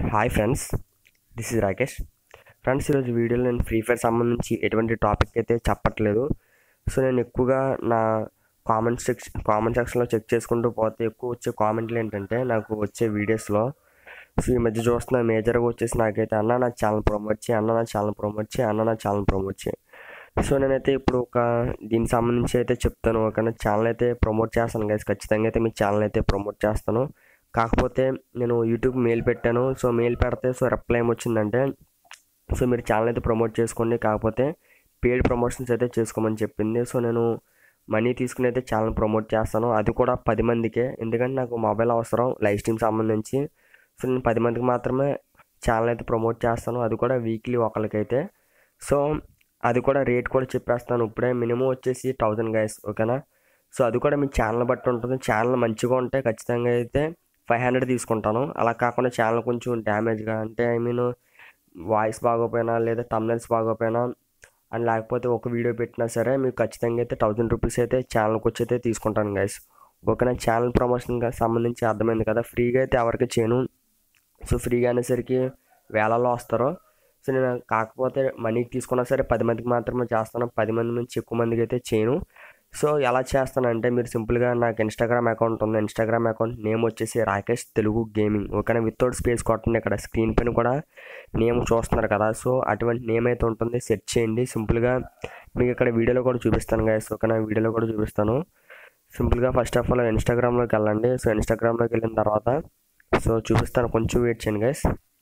hi friends this is Rakesh friends ఈరోజు వీడియోలో నేను ఫ్రీ ఫైర్ సంబంధించి ఎటువంటి టాపిక్ అయితే చెప్పట్లేదు సో నేను ఎక్కువగా నా కామెంట్ సెక్షన్ కామెంట్ సెక్షన్లో చెక్ చేసుకుంటూ పోతే ఎక్కువ వచ్చే కామెంట్లు ఏంటంటే నాకు వచ్చే వీడియోస్లో సో ఈ మధ్య చూస్తున్న మేజర్గా వచ్చేసి నాకైతే అన్న నా ఛానల్ ప్రమోట్ చేయి అన్న నా ఛానల్ ప్రమోట్ చేయి అన్న నా ఛానల్ ప్రమోట్ చేయి సో నేనైతే ఇప్పుడు ఒక దీనికి సంబంధించి అయితే చెప్తాను ఒక ఛానల్ అయితే ప్రమోట్ చేస్తాను గైస్ ఖచ్చితంగా అయితే మీ ఛానల్ అయితే ప్రమోట్ చేస్తాను కాకపోతే నేను యూట్యూబ్ మెయిల్ పెట్టాను సో మెయిల్ పెడితే సో రిప్లై ఏమొచ్చిందంటే సో మీరు ఛానల్ అయితే ప్రమోట్ చేసుకోండి కాకపోతే పెయిడ్ ప్రమోషన్స్ అయితే చేసుకోమని చెప్పింది సో నేను మనీ తీసుకుని అయితే ఛానల్ ప్రమోట్ చేస్తాను అది కూడా పది మందికే ఎందుకంటే నాకు మొబైల్ అవసరం లైవ్ స్ట్రీమ్ సంబంధించి సో నేను పది మందికి మాత్రమే ఛానల్ అయితే ప్రమోట్ చేస్తాను అది కూడా వీక్లీ ఒకరికైతే సో అది కూడా రేట్ కూడా చెప్పేస్తాను ఇప్పుడే మినిమం వచ్చేసి థౌజండ్ గైస్ ఓకేనా సో అది కూడా మీ ఛానల్ బట్టి ఉంటుంది ఛానల్ మంచిగా ఉంటే ఖచ్చితంగా అయితే ఫైవ్ హండ్రెడ్ తీసుకుంటాను అలా కాకుండా ఛానల్ కొంచెం డ్యామేజ్గా అంటే ఐ మీన్ వాయిస్ బాగోపోయినా లేదా తమ్నెల్స్ బాగోపోయినా అని లేకపోతే ఒక వీడియో పెట్టినా సరే మీకు ఖచ్చితంగా అయితే థౌజండ్ రూపీస్ అయితే ఛానల్కి వచ్చి అయితే తీసుకుంటాను గైస్ ఓకేనా ఛానల్ ప్రమోషన్కి సంబంధించి అర్థమైంది కదా ఫ్రీగా అయితే ఎవరికి చేయను సో ఫ్రీగా అనేసరికి వేలలో వస్తారు సో నేను కాకపోతే మనీకి తీసుకున్నా సరే పది మందికి మాత్రమే చేస్తాను పది మంది నుంచి ఎక్కువ మందికి అయితే చేయను సో ఎలా చేస్తానంటే మీరు సింపుల్గా నాకు ఇన్స్టాగ్రామ్ అకౌంట్ ఉంది ఇన్స్టాగ్రామ్ అకౌంట్ నేమ్ వచ్చేసి రాకేష్ తెలుగు గేమింగ్ ఓకేనా వితౌట్ స్పేస్ కొట్టండి ఇక్కడ స్క్రీన్ పైన కూడా నేమ్ చూస్తున్నారు కదా సో అటువంటి నేమ్ అయితే ఉంటుంది సెట్ చేయండి సింపుల్గా మీకు ఇక్కడ వీడియోలో కూడా చూపిస్తాను గైస్ ఓకేనా వీడియోలో కూడా చూపిస్తాను సింపుల్గా ఫస్ట్ ఆఫ్ ఆల్ ఇన్స్టాగ్రామ్లోకి వెళ్ళండి సో ఇన్స్టాగ్రామ్లోకి వెళ్ళిన తర్వాత సో చూపిస్తాను కొంచెం వెయిట్ చేయండి గైస్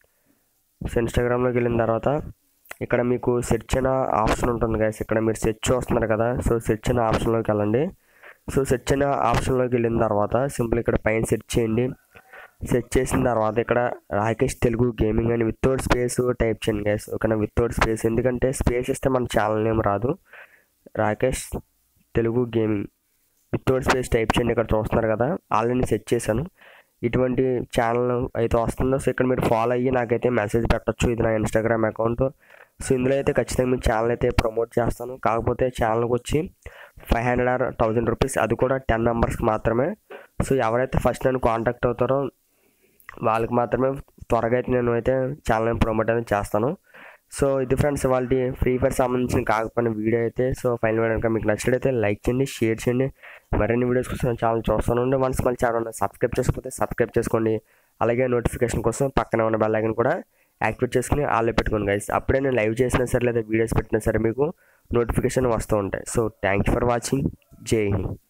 సో ఇన్స్టాగ్రామ్లోకి వెళ్ళిన తర్వాత ఇక్కడ మీకు సెర్చ్ అనే ఆప్షన్ ఉంటుంది గైస్ ఇక్కడ మీరు సెర్చ్ చూస్తున్నారు కదా సో సెర్చ్ అనే ఆప్షన్లోకి వెళ్ళండి సో సెర్చ్ అనే ఆప్షన్లోకి వెళ్ళిన తర్వాత సింపుల్ ఇక్కడ పైన సెర్చ్ చేయండి సెర్చ్ చేసిన తర్వాత ఇక్కడ రాకేష్ తెలుగు గేమింగ్ అని వితౌట్ స్పేస్ టైప్ చేయండి గైస్ ఓకేనా వితౌట్ స్పేస్ ఎందుకంటే స్పేస్ ఇస్తే మన ఛానల్ నేమ్ రాదు Rakesh Telugu gaming without space type చేయండి ఇక్కడ చూస్తున్నారు కదా ఆల్రెడీ సెట్ చేశాను ఇటువంటి ఛానల్ అయితే వస్తుందో సో ఇక్కడ మీరు ఫాలో అయ్యి నాకైతే మెసేజ్ పెట్టచ్చు ఇది నా ఇన్స్టాగ్రామ్ అకౌంట్ సో ఇందులో అయితే ఖచ్చితంగా మీ ఛానల్ అయితే ప్రమోట్ చేస్తాను కాకపోతే ఛానల్కి వచ్చి five hundred or thousand rupees అది కూడా టెన్ మెంబర్స్కి మాత్రమే సో ఎవరైతే ఫస్ట్ నన్ను కాంటాక్ట్ అవుతారో వాళ్ళకి మాత్రమే త్వరగా అయితే నేను అయితే ఛానల్ ప్రమోట్ అనేది చేస్తాను సో ఇది ఫ్రెండ్స్ వాళ్ళ ఫ్రీ ఫైర్ సంబంధించిన కాకపోయిన వీడియో అయితే సో ఫైనల్ వీడియో కనుక మీకు నచ్చినట్లయితే లైక్ చేయండి షేర్ చేయండి మరిన్ని వీడియోస్ కోసం ఛానల్ చూస్తాను ఉండి వన్స్ మళ్ళీ ఛానల్ సబ్స్క్రైబ్ చేసుకోకపోతే సబ్స్క్రైబ్ చేసుకోండి అలాగే నోటిఫికేషన్ కోసం పక్కన ఉన్న బెల్ ఐకన్ కూడా యాక్టివేట్ చేసుకుని ఆల్లో పెట్టుకోండి గైస్ అప్పుడే నేను లైవ్ చేసినా సరే లేదా వీడియోస్ పెట్టినా సరే మీకు నోటిఫికేషన్ వస్తూ ఉంటాయి so thank you for watching జై హింద్